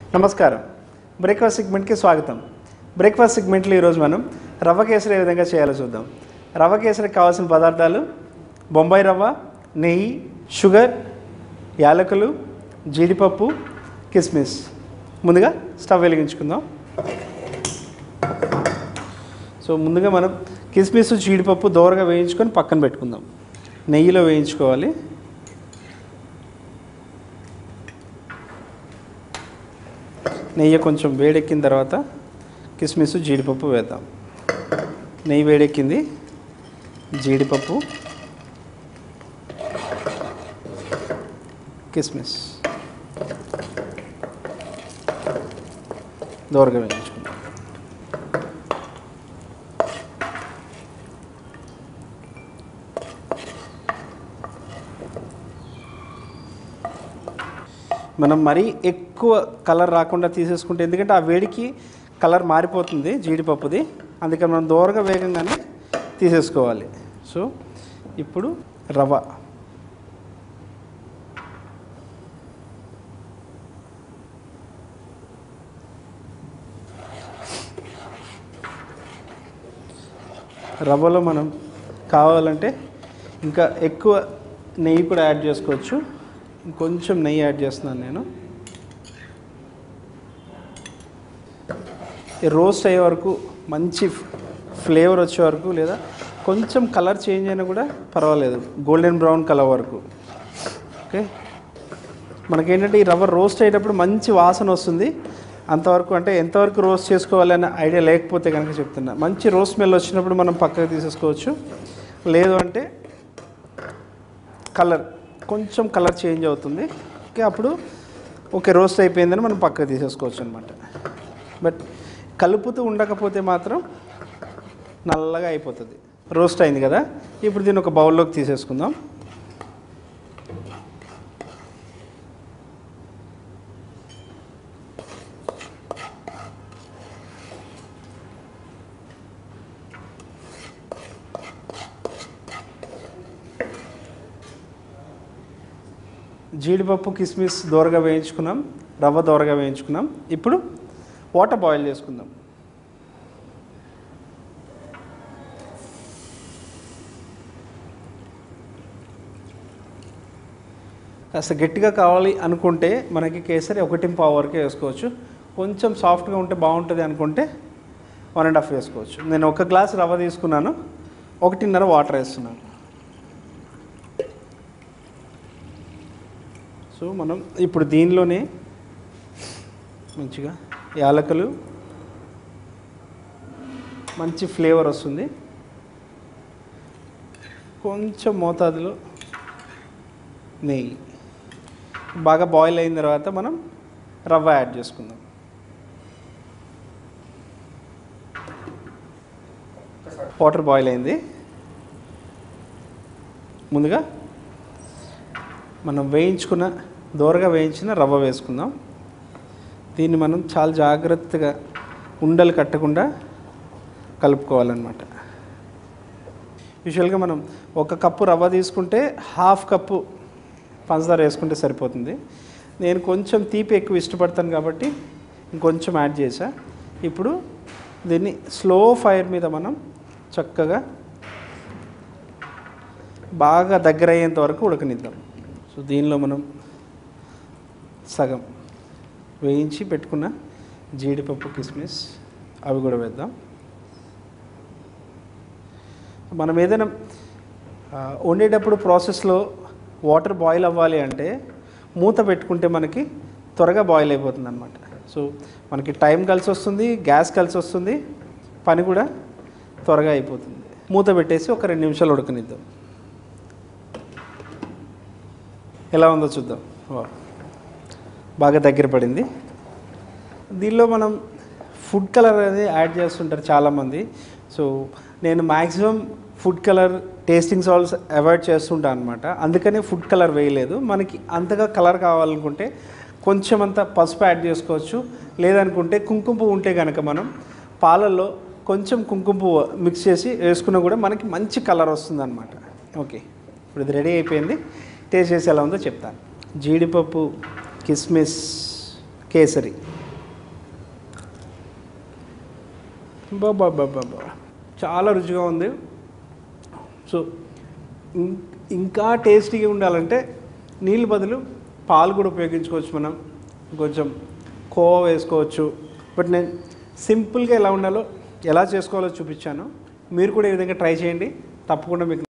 నమస్కారం బ్రేక్ఫాస్ట్ సెగ్మెంట్కి స్వాగతం బ్రేక్ఫాస్ట్ సెగ్మెంట్లో ఈరోజు మనం రవ్వ కేసరి ఏ విధంగా చేయాలో చూద్దాం రవ్వ కేసరికి కావాల్సిన పదార్థాలు బొంబాయి రవ్వ నెయ్యి షుగర్ యాలకులు జీడిపప్పు కిస్మిస్ ముందుగా స్టవ్ వెలిగించుకుందాం సో ముందుగా మనం కిస్మిస్ జీడిపప్పు దోరగా వేయించుకొని పక్కన పెట్టుకుందాం నెయ్యిలో వేయించుకోవాలి నెయ్యి కొంచెం వేడెక్కిన తర్వాత కిస్మిస్ జీడిపప్పు వేద్దాం నెయ్యి వేడెక్కింది జీడిపప్పు కిస్మిస్ దోరగా వేయించుకుందాం మనం మరీ ఎక్కువ కలర్ రాకుండా తీసేసుకుంటే ఎందుకంటే ఆ వేడికి కలర్ మారిపోతుంది జీడిపప్పుది అందుకని మనం దూరగా వేగంగానే తీసేసుకోవాలి సో ఇప్పుడు రవ్వ రవ్వలో మనం కావాలంటే ఇంకా ఎక్కువ నెయ్యి కూడా యాడ్ చేసుకోవచ్చు ఇంకొంచెం నెయ్యి యాడ్ చేస్తున్నాను నేను ఈ రోస్ట్ అయ్యే వరకు మంచి ఫ్లేవర్ వచ్చే వరకు లేదా కొంచెం కలర్ చేంజ్ అయినా కూడా పర్వాలేదు గోల్డెన్ బ్రౌన్ కలర్ వరకు ఓకే మనకేంటంటే ఈ రవ్వ రోస్ట్ అయ్యేటప్పుడు మంచి వాసన వస్తుంది అంతవరకు అంటే ఎంతవరకు రోస్ట్ చేసుకోవాలనే ఐడియా లేకపోతే కనుక చెప్తున్నా మంచి రోస్ట్ స్మెల్ వచ్చినప్పుడు మనం పక్కకు తీసేసుకోవచ్చు లేదు అంటే కలర్ కొంచెం కలర్ చేంజ్ అవుతుంది ఓకే అప్పుడు ఓకే రోస్ట్ అయిపోయిందని మనం పక్కకు తీసేసుకోవచ్చు అనమాట బట్ కలుపుతూ ఉండకపోతే మాత్రం నల్లగా అయిపోతుంది రోస్ట్ అయింది కదా ఇప్పుడు దీన్ని ఒక బౌల్లోకి తీసేసుకుందాం జీడిపప్పు కిస్మిస్ దోరగా వేయించుకున్నాం రవ్వ దోరగా వేయించుకున్నాం ఇప్పుడు వాటర్ బాయిల్ చేసుకుందాం కాస్త గట్టిగా కావాలి అనుకుంటే మనకి కేసరి ఒకటి పావు వరకే వేసుకోవచ్చు కొంచెం సాఫ్ట్గా ఉంటే బాగుంటుంది అనుకుంటే వన్ అండ్ హాఫ్ వేసుకోవచ్చు నేను ఒక గ్లాస్ రవ్వ తీసుకున్నాను ఒకటిన్నర వాటర్ వేస్తున్నాను సో మనం ఇప్పుడు దీనిలోనే మంచిగా యాలకులు మంచి ఫ్లేవర్ వస్తుంది కొంచెం మోతాదులో నెయ్యి బాగా బాయిల్ అయిన తర్వాత మనం రవ్వ యాడ్ చేసుకుందాం వాటర్ బాయిల్ అయింది ముందుగా మనం వేయించుకున్న దోరగా వేయించిన రవ్వ వేసుకుందాం దీన్ని మనం చాలా జాగ్రత్తగా ఉండలు కట్టకుండా కలుపుకోవాలన్నమాట యూజువల్గా మనం ఒక కప్పు రవ్వ తీసుకుంటే హాఫ్ కప్పు పంచదార వేసుకుంటే సరిపోతుంది నేను కొంచెం తీపి ఎక్కువ ఇష్టపడతాను కాబట్టి ఇంకొంచెం యాడ్ చేసా ఇప్పుడు దీన్ని స్లో ఫైర్ మీద మనం చక్కగా బాగా దగ్గర అయ్యేంత వరకు ఉడకనిద్దాం సో దీనిలో మనం సగం వేయించి పెట్టుకున్న జీడిపప్పు కిస్మిస్ అవి కూడా వేద్దాం మనం ఏదైనా ఆ, వండేటప్పుడు ప్రాసెస్లో వాటర్ బాయిల్ అవ్వాలి అంటే మూత పెట్టుకుంటే మనకి త్వరగా బాయిల్ అయిపోతుంది అనమాట సో మనకి టైం కలిసి వస్తుంది గ్యాస్ కలిసి వస్తుంది పని కూడా త్వరగా అయిపోతుంది మూత పెట్టేసి ఒక రెండు నిమిషాలు ఉడకనిద్దాం ఎలా ఉందో చూద్దాం వా. బాగా దగ్గర పడింది దీనిలో మనం ఫుడ్ కలర్ అనేది యాడ్ చేస్తుంటారు చాలామంది సో నేను maximum food colour tasting salts avoid చేస్తుంటాను అనమాట అందుకనే ఫుడ్ కలర్ వేయలేదు మనకి అంతగా కలర్ కావాలనుకుంటే కొంచెం అంత పసుపు యాడ్ చేసుకోవచ్చు లేదనుకుంటే కుంకుమ పువ్వు ఉంటే కనుక మనం పాలల్లో కొంచెం కుంకుమ పువ్వు మిక్స్ చేసి వేసుకున్నా కూడా మనకి మంచి కలర్ వస్తుంది అనమాట ఓకే ఇప్పుడు ఇది రెడీ అయిపోయింది టేస్ట్ చేసి ఎలా ఉందో చెప్తాను జీడిపప్పు కిస్మిస్ కేసరి బాబా బాబా చాలా రుచిగా ఉంది సో ఇం- ఇంకా టేస్టీగా ఉండాలంటే నీళ్ళు బదులు పాలు కూడా ఉపయోగించుకోవచ్చు మనం కొంచెం కోవా వేసుకోవచ్చు బట్ నేను సింపుల్గా ఎలా ఉండాలో ఎలా చేసుకోవాలో చూపించాను మీరు కూడా ఈ విధంగా ట్రై చేయండి తప్పకుండా మీకు